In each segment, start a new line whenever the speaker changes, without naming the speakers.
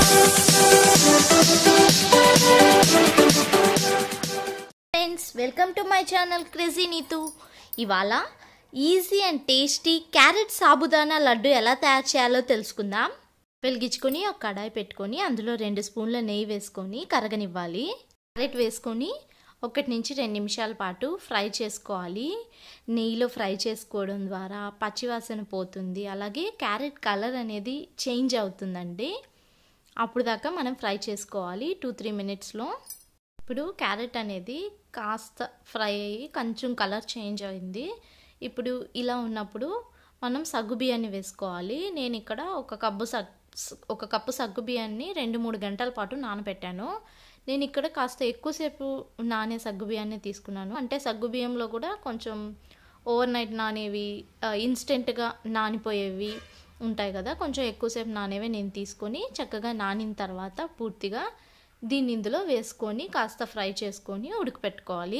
friends welcome to my channel crazy Neetu ఇవాళ easy and tasty carrot sabudana laddu ఎలా తయారు చేయాలో తెలుసుకుందాం వెలిగించుకొని ఒక కడాయి పెట్టుకొని అందులో రెండు స్పూన్ల నెయ్యి వేసుకొని కరగనివ్వాలి క్యారెట్ వేసుకొని ఒకటి నుంచి రెండు నిమిషాల పాటు ఫ్రై చేసుకోవాలి నెయ్యిలో ఫ్రై చేసుకోవడం ద్వారా పచ్చివాసన పోతుంది అలాగే క్యారెట్ కలర్ అనేది చేంజ్ అవుతుందండి అప్పుడు దాకా మనం ఫ్రై చేసుకోవాలి టూ త్రీ మినిట్స్లో ఇప్పుడు క్యారెట్ అనేది కాస్త ఫ్రై అయ్యి కొంచెం కలర్ చేంజ్ అయింది ఇప్పుడు ఇలా ఉన్నప్పుడు మనం సగ్గు బియ్యాన్ని వేసుకోవాలి నేను ఇక్కడ ఒక కప్పు సగ్ ఒక కప్పు సగ్గు బియ్యాన్ని రెండు మూడు గంటల పాటు నానబెట్టాను నేను ఇక్కడ కాస్త ఎక్కువసేపు నానే సగ్గు బియ్యాన్ని తీసుకున్నాను అంటే సగ్గు బియ్యంలో కూడా కొంచెం ఓవర్ నైట్ నానేవి ఇన్స్టెంట్గా నానిపోయేవి ఉంటాయి కదా కొంచెం ఎక్కువసేపు నానేవి నేను తీసుకొని చక్కగా నానిన తర్వాత పూర్తిగా దీన్ని ఇందులో వేసుకొని కాస్త ఫ్రై చేసుకొని ఉడకపెట్టుకోవాలి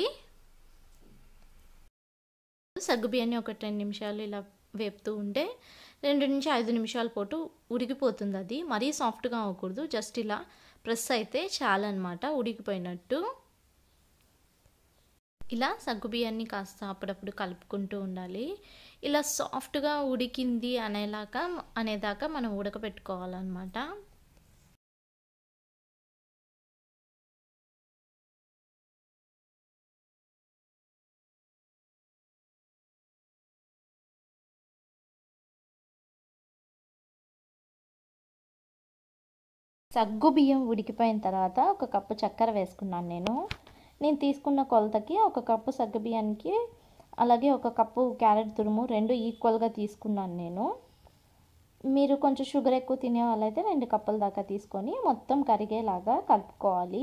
సగ్గు బియ్యాన్ని ఒక రెండు నిమిషాలు ఇలా వేపుతూ ఉంటే రెండు నుంచి ఐదు నిమిషాల పాటు ఉడికిపోతుంది అది మరీ సాఫ్ట్గా అవ్వకూడదు జస్ట్ ఇలా ప్రెస్ అయితే చాలన్నమాట ఉడికిపోయినట్టు ఇలా సగ్గు బియ్యాన్ని కాస్త అప్పుడప్పుడు కలుపుకుంటూ ఉండాలి ఇలా సాఫ్ట్గా ఉడికింది అనేలాగా అనేదాకా మనం ఉడకపెట్టుకోవాలన్నమాట సగ్గు బియ్యం ఉడికిపోయిన తర్వాత ఒక కప్పు చక్కెర వేసుకున్నాను నేను నేను తీసుకున్న కొలతకి ఒక కప్పు సగ్గు బియ్యానికి అలాగే ఒక కప్పు క్యారెట్ తురుము రెండు ఈక్వల్గా తీసుకున్నాను నేను మీరు కొంచెం షుగర్ ఎక్కువ తినే వాళ్ళైతే రెండు కప్పుల దాకా తీసుకొని మొత్తం కరిగేలాగా కలుపుకోవాలి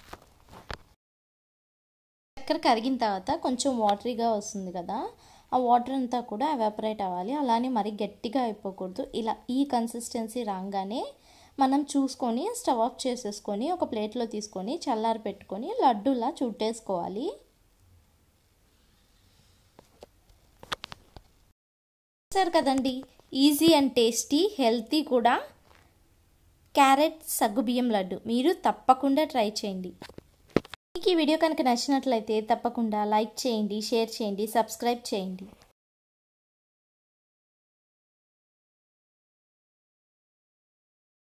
చక్కెర కరిగిన తర్వాత కొంచెం వాటరీగా వస్తుంది కదా ఆ వాటర్ అంతా కూడా ఎవాపరేట్ అవ్వాలి అలానే మరీ గట్టిగా అయిపోకూడదు ఇలా ఈ కన్సిస్టెన్సీ రాగానే మనం చూసుకొని స్టవ్ ఆఫ్ చేసేసుకొని ఒక ప్లేట్లో తీసుకొని చల్లారి పెట్టుకొని లడ్డూలా చుట్టేసుకోవాలి సరే కదండి ఈజీ అండ్ టేస్టీ హెల్తీ కూడా క్యారెట్ సగ్గుబియ్యం లడ్డు మీరు తప్పకుండా ట్రై చేయండి మీకు ఈ వీడియో కనుక నచ్చినట్లయితే తప్పకుండా లైక్ చేయండి షేర్ చేయండి సబ్స్క్రైబ్ చేయండి